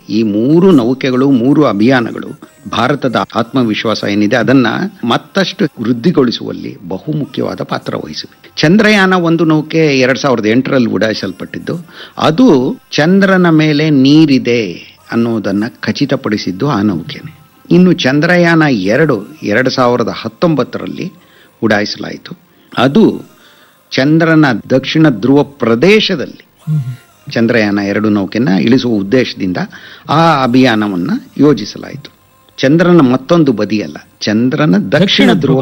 ಈ ಮೂರು ನೌಕೆಗಳು ಮೂರು ಅಭಿಯಾನಗಳು ಭಾರತದ ಆತ್ಮವಿಶ್ವಾಸ ಏನಿದೆ ಅದನ್ನ ಮತ್ತಷ್ಟು ವೃದ್ಧಿಗೊಳಿಸುವಲ್ಲಿ ಬಹುಮುಖ್ಯವಾದ ಪಾತ್ರ ವಹಿಸಿವೆ ಚಂದ್ರಯಾನ ಒಂದು ನೌಕೆ ಎರಡ್ ಸಾವಿರದ ಎಂಟರಲ್ಲಿ ಉಡಾಯಿಸಲ್ಪಟ್ಟಿದ್ದು ಅದು ಚಂದ್ರನ ಮೇಲೆ ನೀರಿದೆ ಅನ್ನೋದನ್ನ ಖಚಿತಪಡಿಸಿದ್ದು ಆ ನೌಕೆನೆ ಇನ್ನು ಚಂದ್ರಯಾನ ಎರಡು ಎರಡು ಸಾವಿರದ ಹತ್ತೊಂಬತ್ತರಲ್ಲಿ ಉಡಾಯಿಸಲಾಯಿತು ಅದು ಚಂದ್ರನ ದಕ್ಷಿಣ ಧ್ರುವ ಪ್ರದೇಶದಲ್ಲಿ ಚಂದ್ರಯಾನ ಎರಡು ನೌಕೆನ ಇಳಿಸುವ ಉದ್ದೇಶದಿಂದ ಆ ಅಭಿಯಾನವನ್ನು ಯೋಜಿಸಲಾಯಿತು ಚಂದ್ರನ ಮತ್ತೊಂದು ಬದಿಯಲ್ಲ ಚಂದ್ರನ ದಕ್ಷಿಣ ಧ್ರುವ